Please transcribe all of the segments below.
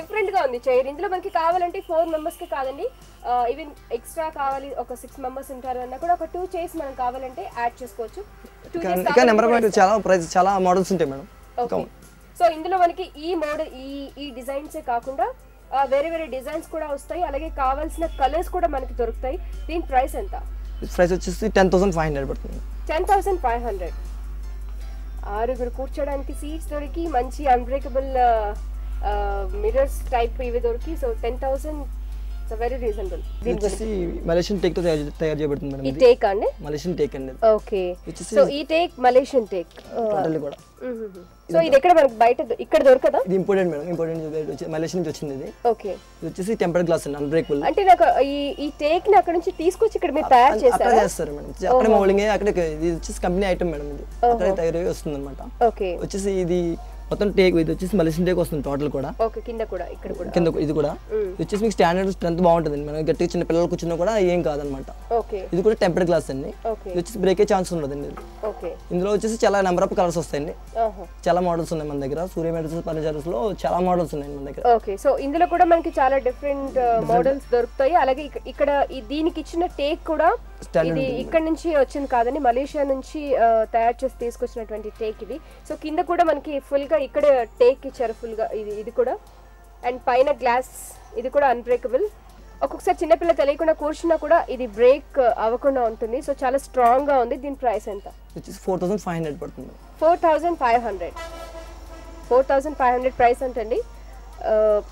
Different గా ఉంది chair ఇందులో మనకి కావాలంటే ఫోర్ మెంబర్స్ కి కాదండి ఈవెన్ ఎక్స్ట్రా కావాలి ఒక సిక్స్ మెంబర్స్ ఉంటారు అన్నా కూడా ఒక టూ చైర్స్ మనం కావాలంటే యాడ్ చేసుకోవచ్చు Two ఇంకా chairs ఇంకా నెంబర్ ఆఫ్ కావాలంటే చాలా ప్రైస్ చాలా మోడల్స్ ఉంటాయి మేడం ఓకే సో ఇందులో మనకి ఈ మోడల్ ఈ ఈ డిజైన్సే కాకుండా ఆ, వేరే వేరే డిజైన్స్ కూడా వస్తాయి అలాగే కావాల్సిన కలర్స్ కూడా మనకి దొరుకుతాయి దీని ప్రైస్ ఎంత ప్రైస్ వచ్చేసి టెన్ థౌసండ్ ఫైవ్ హండ్రెడ్ పడుతుంది టెన్ థౌసండ్ ఫైవ్ హండ్రెడ్ ఆరుగురు కూర్చోడానికి సీట్స్ దొరికి మంచి అన్బ్రేకబుల్ మిరర్స్ టైప్ ఇవి దొరికి so ten thousand very reasonable ఇది వచ్చేసి మలేషియన్ టేక్ తో తయారు తయారు చేయబడుతుంది మేడం ఈ ఇది టేక్ అండి మలేషియన్ టేక్ అండి ఇది. ఓకే వచ్చేసి- సో ఈ టేక్ మలేషియన్ టేక్ టోటల్లీ కూడా సో ఇది ఎక్కడ మనకి బయట దొ- ఇక్కడ దొరకదా ఇది ఇంపార్టెంట్ మేడం ఇంపార్టెంట్ మలేషియా నుంచి వచ్చింది ఇది ఓకే ఇది వచ్చేసి టెంపర్డ్ గ్లాస్ అండి అన్బ్రేకబుల్ అంటే నాకు ఈ ఈ టేక్ ని అక్కడ నుంచి తీసుకొచ్చి ఇక్కడ మీరు తయారు అక్కడ చేశారా చేస్తారు మేడం అక్కడ మౌలింగ్ అక్కడ ఇది వచ్చేసి కంపెనీ ఐటమ్ మేడం ఇది అక్కడ తయారై వస్తుంది అనమాట ఓకే వచ్చేసి ఇది మొత్తం టేక్ ఇది వచ్చేసి మలేషియన్ టేక్ వస్తుంది టోటల్ కూడా ఓకే కింద కూడా ఇక్కడ కూడా కింద ఇది కూడా ఇది వచ్చేసి మీకు స్టాండర్డ్ స్ట్రెంత్ బాగుంటుంది మనం గట్టిగా చిన్న పిల్లలు కూర్చున్నా కూడా ఏం కాదనమాట ఓకే ఇది కూడా టెంపర్డ్ గ్లాస్ అండి ఓకే ఇది వచ్చేసి బ్రేకే ఛాన్స్ ఉండదండి ఇది. ఓకే ఇందులో వచ్చేసి చాలా నెంబర్ ఆఫ్ కలర్స్ వస్తాయండి ఆహా చాలా మోడల్స్ ఉన్నాయి మన దగ్గర సూర్య మెడిసిన్స్ ఫర్నిచర్స్ లో చాలా మోడల్స్ ఉన్నాయి మన దగ్గర ఓకే సో ఇందులో కూడా మనకి చాలా డిఫరెంట్ మోడల్స్ దొరుకుతాయి అలాగే ఇక- ఇక్కడ ఈ దీనికి ఇచ్చిన టేక్ కూడా Standard ఇది ఇక్కడ నుంచి వచ్చింది కాదండి మలేషియా నుంచి ఆ, తయారు చేసి తీసుకొచ్చినటువంటి టేక్ ఇది సో కింద కూడా మనకి ఫుల్ గా ఇక్కడ టేక్ ఇచ్చారు ఫుల్ గా ఇది ఇది కూడా అండ్ పైన గ్లాస్ ఇది కూడా అన్బ్రేకబుల్ ఒక్కొక్కసారి చిన్నపిల్ల తెలియకుండా కూర్చున్నా కూడా ఇది బ్రేక్ అవ్వకుండా ఉంటుంది సో చాలా స్ట్రాంగ్ గా ఉంది దీని ప్రైస్ ఎంత ఇది వచ్చేసి ఫోర్ థౌసండ్ ఫైవ్ హండ్రెడ్ పడుతుంది four thousand five hundred four thousand five hundred price అంటండి ఆ,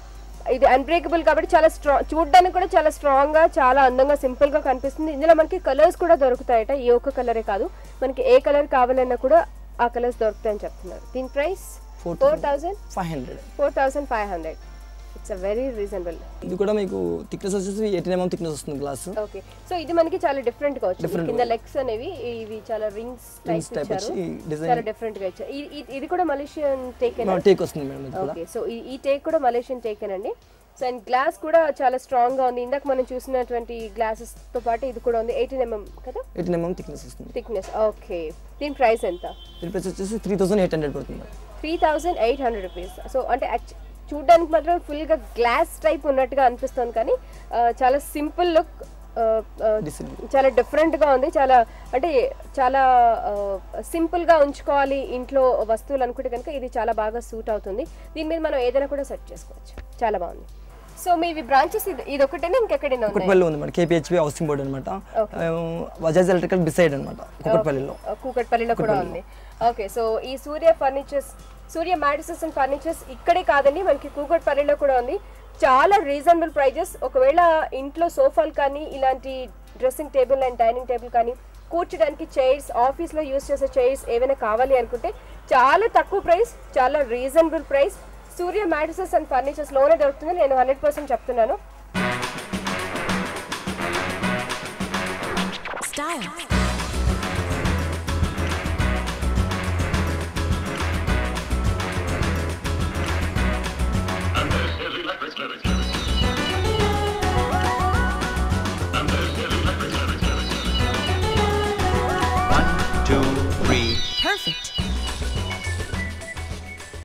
ఇది అన్బ్రేకబుల్ కాబట్టి చాలా స్ట్రాంగ్ చూడడానికి కూడా చాలా స్ట్రాంగ్గా చాలా అందంగా సింపుల్గా కనిపిస్తుంది ఇందులో మనకి కలర్స్ కూడా దొరుకుతాయట ఈ ఒక్క కలరే కాదు మనకి ఏ కలర్ కావాలన్నా కూడా ఆ కలర్స్ దొరుకుతాయని చెప్తున్నారు దీని price Four four thousand five hundred four thousand five hundred it's a very reasonable ఇది కూడా మీకు థిక్నెస్ వచ్చేసి ఎయిటీన్ ఎంఎం థిక్నెస్ వస్తుంది గ్లాస్ ఓకే సో ఇది మనకి చాలా డిఫరెంట్ గా వచ్చింది Different కింద లెగ్స్ అనేవి ఇవి చాలా రింగ్స్ Rings టైప్ type ఇచ్చారు వచ్చి design- చాలా డిఫరెంట్ గా ఇచ్చారు ఇది- ఇది- ఇది కూడా మలేషియన్ టేక్ టేక్ వస్తుంది మేడం ఇది కూడా ఓకే సో ఈ ఈ టేక్ కూడా మలేషియన్ టేక్ అండి సో అండ్ గ్లాస్ కూడా చాలా స్ట్రాంగ్ గా ఉంది ఇందాక మనం చూసినటువంటి గ్లాసెస్ తో పాటు ఇది కూడా ఉంది ఎయిటీన్ ఎంఎం కదా ఎయిటీన్ ఎంఎం థిక్నెస్ వస్తుంది థిక్నెస్ ఓకే దీని ప్రైస్ ఎంత దీని ప్రైస్ వచ్చేసి త్రీ థౌసండ్ ఎయిట్ హండ్రెడ్ పడుతుంది madam three thousand eight hundred rupees so అంటే actu- చూడ్డానికి మాత్రం ఫుల్ గా గ్లాస్ టైప్ ఉన్నట్టుగా అనిపిస్తుంది కానీ ఆ, చాలా సింపుల్ లుక్ Design. చాలా డిఫరెంట్ గా ఉంది చాలా అంటే చాలా సింపుల్ గా ఉంచుకోవాలి ఇంట్లో వస్తువులు అనుకుంటే కనుక ఇది చాలా బాగా సూట్ అవుతుంది దీని మీద మనం ఏదైనా కూడా సెట్ చేసుకోవచ్చు చాలా బాగుంది సో మీ బ్రాంచెస్ ఇది ఇది ఒకటేనా ఇంకెక్కడైనా ఉన్నాయి కుక్కట్పల్లి ఉంది మేడం కేపీహెచ్పి హౌసింగ్ బోర్డ్ అనమాట బజాజ్ ఎలక్ట్రికల్ బిసైడ్ అనమాట కుక్కట్పల్లిలో కూకట్పల్లిలో కూడా ఉంది ఓకే సో ఈ Surya furnitures Surya mattresses and furnitures ఇక్కడే కాదండి మనకి కూకట్పల్లిలో కూడా ఉంది చాలా రీజనబుల్ ప్రైజెస్ ఒకవేళ ఇంట్లో సోఫాలు కానీ ఇలాంటి dressing table and dining table కానీ కూర్చోడానికి చైర్స్ ఆఫీస్లో యూస్ చేసే చైర్స్ ఏమైనా కావాలి అనుకుంటే చాలా తక్కువ ప్రైస్ చాలా reasonable price Surya mattresses and furnitures లోనే దొరుకుతుంది నేను హండ్రెడ్ పర్సెంట్ చెప్తున్నాను Style.